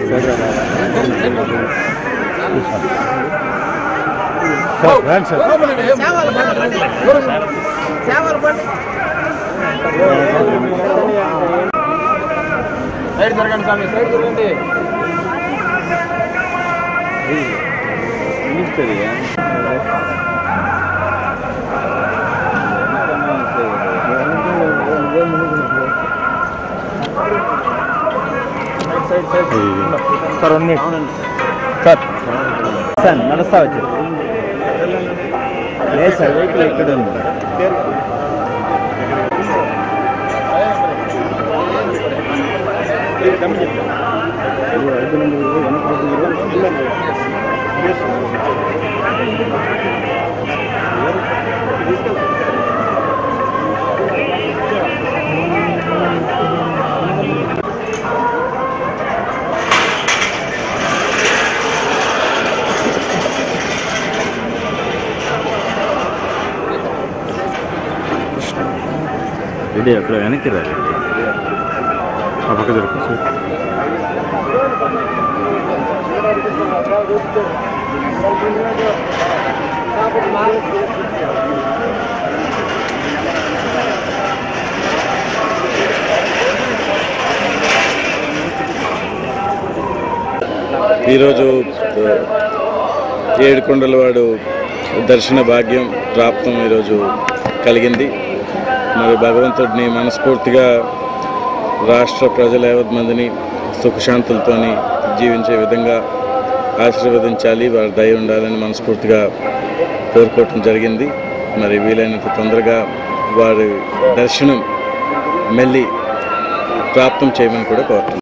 side జరగండి స్వామి side జరగండి sir one minute sir sir నడుస్తా వచ్చి లేదు సార్ వెహికల్ ఇక్కడ ఉంది రెడీ అక్కడ వెనక్కి రండి ఆ పక్క దొరుకు సార్ ఈరోజు ఏడుకొండల వాడు దర్శన భాగ్యం ప్రాప్తం ఈరోజు కలిగింది మరి భగవంతుడిని మనస్ఫూర్తిగా రాష్ట్ర ప్రజల యావత్ మందిని సుఖశాంతులతోని జీవించే విధంగా ఆశీర్వదించాలి వారి దయ ఉండాలని మనస్ఫూర్తిగా కోరుకోవటం జరిగింది మరి వీలైనంత తొందరగా వారి దర్శనం మెల్లి ప్రాప్తం చేయమని కూడా కోరుతున్నాను